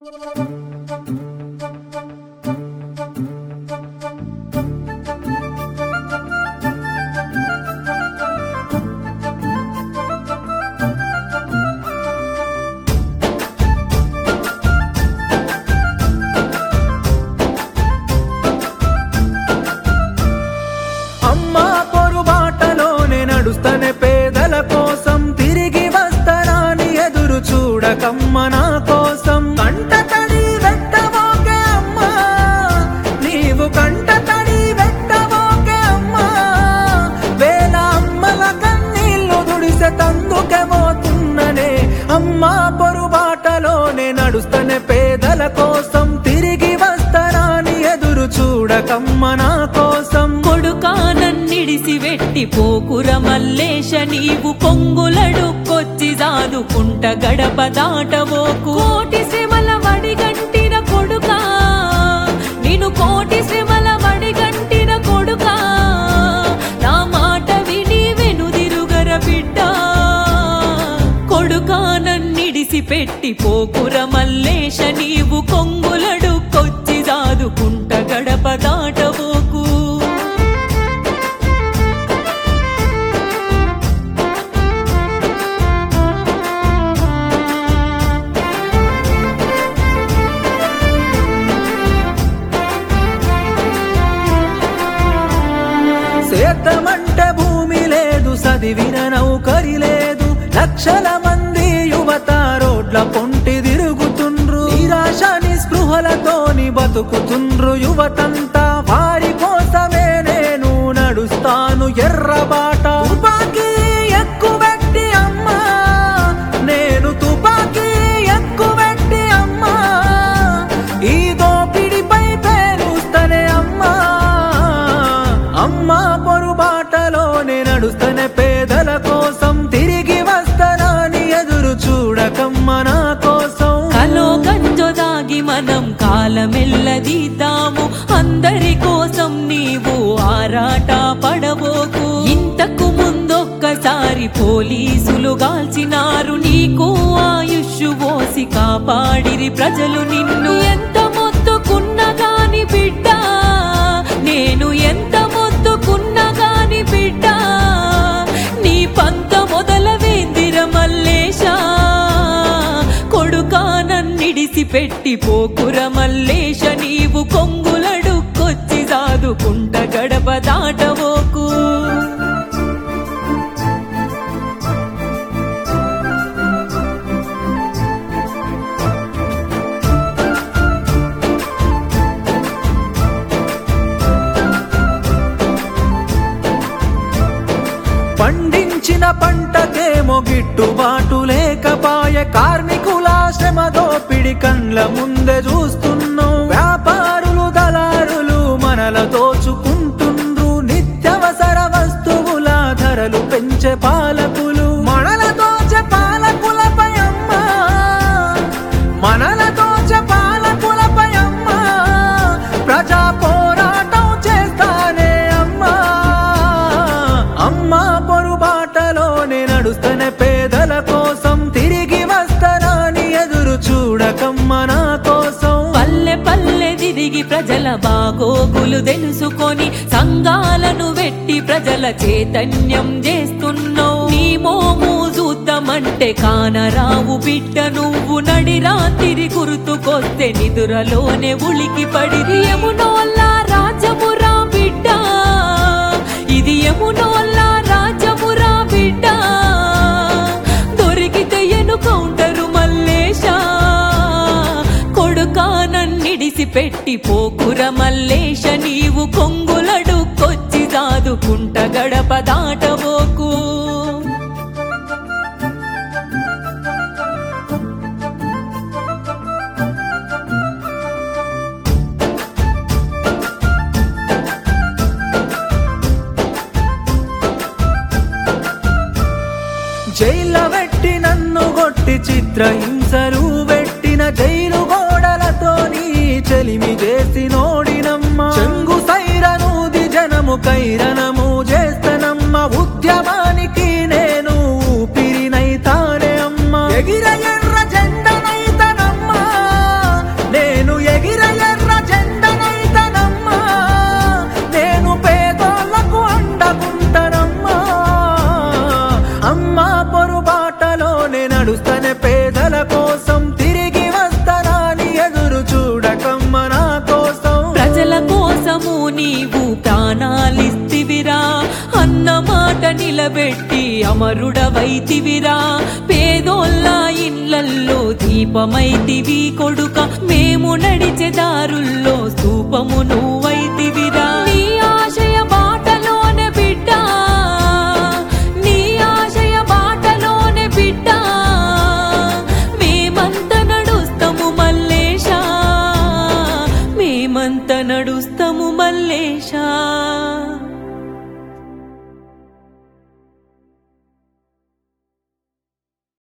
అమ్మా పొరుబాటలోనే నడుస్తనే పేదల కోసం తిరిగి వస్తరాని ఎదురు చూడకమ్మ నా కోసం కంట తడి వెట్టబోకే అమ్మా నీవు కంట తడి వెట్టబోకే అమ్మా వేల అమ్మల కన్నీళ్లు దుడిసె తందుకే పోతున్ననే అమ్మా పొరుబాటలోనే నడుస్తనే పేదల కోసం తిరిగి వస్తరాని ఎదురు చూడకమ్మ నా కోసం కొడుకానన్నిడిసి వెట్టి పోకుర మల్లేశ నీవు పొంగులడుక్కొచ్చి జాదుకుంట గడప దాటవోకు కోటి శ్రమల వడిగంటిన కొడుకా నేను కోటి శ్రమల వడిగంటిన కొడుకా నా మాట విని వెనుదిరుగర బిడ్డ కొడుకానన్నిడిసి పెట్టి పోకుర మల్లేశ నీవు కొంగులడుక్కొచ్చి జాదుకుంట గడప దాటవోకు సేద్యమంటే భూమి లేదు చదివిన నౌకరి లేదు లక్షల మంది యువత రోడ్ల పొంటి తిరుగుతుండ్రు నిరాశ నిస్పృహలతోని బతుకుతుండ్రు యువతంతా వారి కోసమే నేను నడుస్తాను ఎర్రబాట తుపాకీ ఎక్కువెట్టి అమ్మా నేను తుపాకీ ఎక్కువెట్టి అమ్మా ఈ దోపిడిపై పేరుస్తనే అమ్మా అమ్మా పొరుబాటలోనే నడుస్తనే పేదల కోసం తిరిగి వస్తరాని ఎదురు చూడకమ్మ నా కోసం కలో గంజో దాగి మనం కాలమెల్లదీద్దాము అందరి కోసం నీవు ఆరాట పడబోకు ఇంతకు ముందొక్కసారి పోలీసులు గాల్చినారు నీకు ఆయుష్ పోసి కాపాడిరి ప్రజలు నిన్ను ఎంత మొత్తుకున్నా గాని బిడ్డ నేను ఎంత మొత్తుకున్నా గాని బిడ్డ నీ పంత మొదల వేందిర మల్లేశా కొడుకానన్నిడిసి పెట్టి పోకుర మల్లేశ నీవు కొంగులడుక్కొచ్చి సాదుకుంట గడప దాటవోకు పండించిన పంటకేమో గిట్టుబాటు లేకపాయ కార్మికుల శ్రమ దోపిడి కండ్ల ముందే చూస్తున్నాం వ్యాపారులు దళారులు మనల దోచుకుంటుండ్రు నిత్యవసర వస్తువుల ధరలు పెంచే పాలకులు మనల దోచే పాలకులపై అమ్మా మనల దోచే పాలకులపై అమ్మా ప్రజా పోరాటం చేస్తానే అమ్మా అమ్మా పొరుబాటలోనే నడుస్తనే పేదల కోసం తిరిగి వస్తరాని ఎదురు చూడకమ్మ నా కోసం పల్లె పల్లె తిరిగి ప్రజల బాగోగులు తెలుసుకొని సంఘాలను వెట్టి ప్రజల చైతన్యం చేస్తున్నావు నీ మోము చూద్దామంటే కానరావు బిడ్డ నువ్వు నడి రాత్రి గుర్తుకొస్తే నిదురలోనే ఉలికి పడి యమునోల్ల రాజమురా బిడ్డ ఇది యమునోల్ల రాజమురా బిడ్డ దొరికితే ఎనుకౌంటరు మల్లేశా కొడుకానన్నిడిసి పెట్టి పోకుర మల్లేశ నీవు కొంగులడుక్కొచ్చి సాదుకుంట గడప దాటబోకు జైల్లో పెట్టి నన్ను కొట్టి చిత్రహింసలు పెట్టిన జైలు గోడలతో నీ చెలిమి చేసి నోడినమ్మ చెంగు సైరనూది జనము కైరనము చేస్తనమ్మ ఉద్యమానికి నేను ఊపిరినైతానే అమ్మ ఎగిర ఎర్ర జెండనైతనమ్మ నిలబెట్టి అమరుడవైతివిరా పేదోళ్ళ ఇళ్ళల్లో దీపమైతివి కొడుక మేము నడిచే దారుల్లో స్తూపము నువ్వై